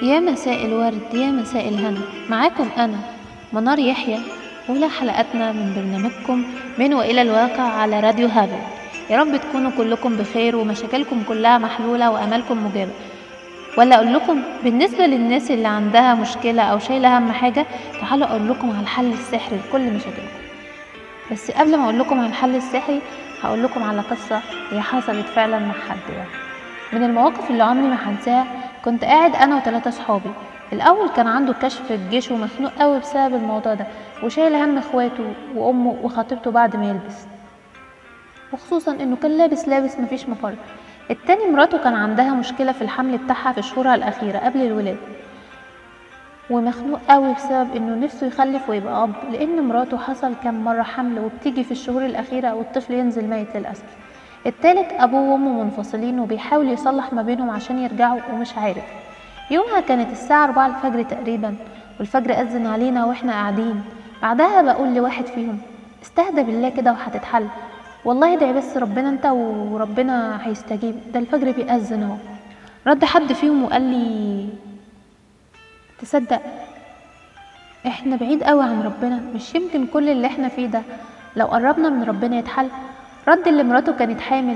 يا مساء الورد يا مساء الهنا معاكم أنا منار يحيى أولى حلقاتنا من برنامجكم من وإلى الواقع على راديو هابل يا رب تكونوا كلكم بخير ومشاكلكم كلها محلولة وأمالكم مجابة ولا أقول لكم بالنسبة للناس اللي عندها مشكلة أو شايلة هم حاجة تعالوا أقول لكم على الحل السحري لكل مشاكلكم بس قبل ما أقول لكم على الحل السحري هقول لكم على قصة هي حصلت فعلا مع حد يعني من المواقف اللي عمري ما هنساها كنت قاعد انا وثلاثة صحابي الاول كان عنده كشف في الجيش ومخنوق قوي بسبب الموضوع ده وشايل هم اخواته وامه وخطيبته بعد ما يلبس وخصوصا انه كان لابس لابس مفيش مفر التاني مراته كان عندها مشكلة في الحمل بتاعها في شهورها الأخيرة قبل الولادة ومخنوق قوي بسبب انه نفسه يخلف ويبقى اب لان مراته حصل كام مرة حمل وبتيجي في الشهور الأخيرة والطفل ينزل ميت للأسف التالت أبوه وأمه منفصلين وبيحاول يصلح ما بينهم عشان يرجعوا ومش عارف يومها كانت الساعة أربعة الفجر تقريبا والفجر أذن علينا وإحنا قاعدين بعدها بقول لواحد فيهم استهدى بالله كده وهتتحل والله ادعي بس ربنا انت وربنا هيستجيب ده الفجر بيأذن اهو رد حد فيهم وقال لي تصدق احنا بعيد قوي عن ربنا مش يمكن كل اللي احنا فيه ده لو قربنا من ربنا يتحل رد اللي مراته كانت حامل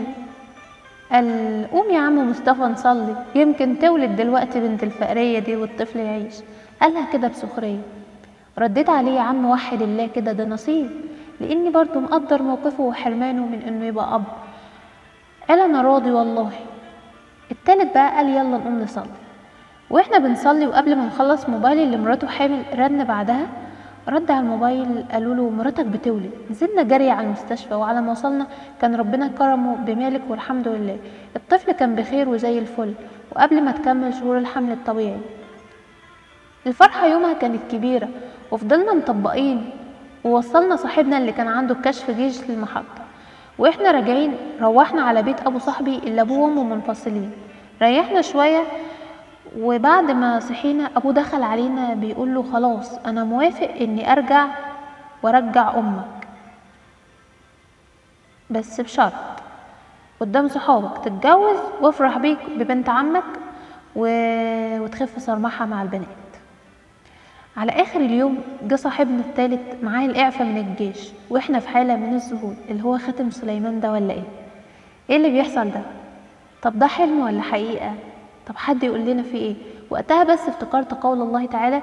قال قوم يا عم مصطفى نصلي يمكن تولد دلوقتي بنت الفقرية دي والطفل يعيش قالها كده بسخرية رديت عليه يا عم وحد الله كده ده نصيب لاني برضو مقدر موقفه وحرمانه من انه يبقى اب قال انا راضي والله التالت بقى قال يلا نقوم نصلي واحنا بنصلي وقبل ما نخلص موبايلي اللي مراته حامل رن بعدها رد على الموبايل قالوا له مراتك بتولد نزلنا جري على المستشفى وعلى ما وصلنا كان ربنا كرمه بمالك والحمد لله الطفل كان بخير وزي الفل وقبل ما تكمل شهور الحمل الطبيعي الفرحة يومها كانت كبيرة وفضلنا مطبقين ووصلنا صاحبنا اللي كان عنده كشف جيش للمحطة واحنا راجعين روحنا على بيت ابو صاحبي اللي ابوه وامه منفصلين ريحنا شوية وبعد ما صحينا ابوه دخل علينا بيقول له خلاص انا موافق اني ارجع وارجع امك بس بشرط قدام صحابك تتجوز وافرح بيك ببنت عمك و... وتخف صرمحة مع البنات على اخر اليوم جه صاحبنا التالت معاه الاعفاء من الجيش واحنا في حالة من الذهول اللي هو خاتم سليمان ده ولا ايه ايه اللي بيحصل ده طب ده حلم ولا حقيقة طب حد يقول لنا في ايه وقتها بس افتكرت قول الله تعالى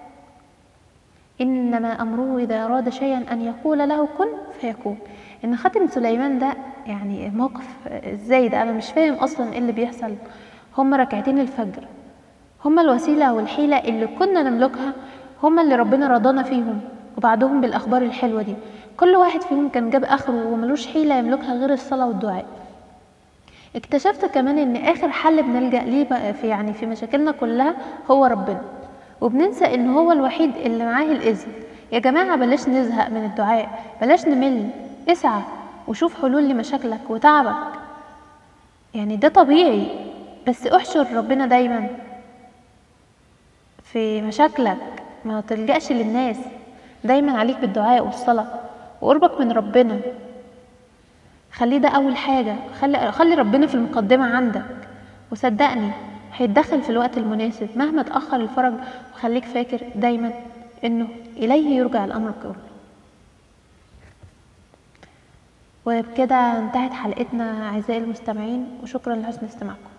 انما امره اذا اراد شيئا ان يقول له كن فيكون ان خاتم سليمان ده يعني موقف ازاي ده انا مش فاهم اصلا ايه اللي بيحصل هما ركعتين الفجر هما الوسيله والحيله اللي كنا نملكها هما اللي ربنا رضانا فيهم وبعدهم بالاخبار الحلوه دي كل واحد فيهم كان جاب اخره وملوش حيله يملكها غير الصلاه والدعاء اكتشفت كمان ان اخر حل بنلجأ ليه بقى في يعني في مشاكلنا كلها هو ربنا وبننسى ان هو الوحيد اللي معاه الاذن يا جماعة بلاش نزهق من الدعاء بلاش نمل اسعى وشوف حلول لمشاكلك وتعبك يعني ده طبيعي بس احشر ربنا دايما في مشاكلك ما تلجأش للناس دايما عليك بالدعاء والصلاة وقربك من ربنا خليه ده اول حاجه خلي خلي ربنا في المقدمه عندك وصدقني هيتدخل في الوقت المناسب مهما تاخر الفرج وخليك فاكر دايما انه اليه يرجع الامر كله وبكده انتهت حلقتنا اعزائي المستمعين وشكرا لحسن استماعكم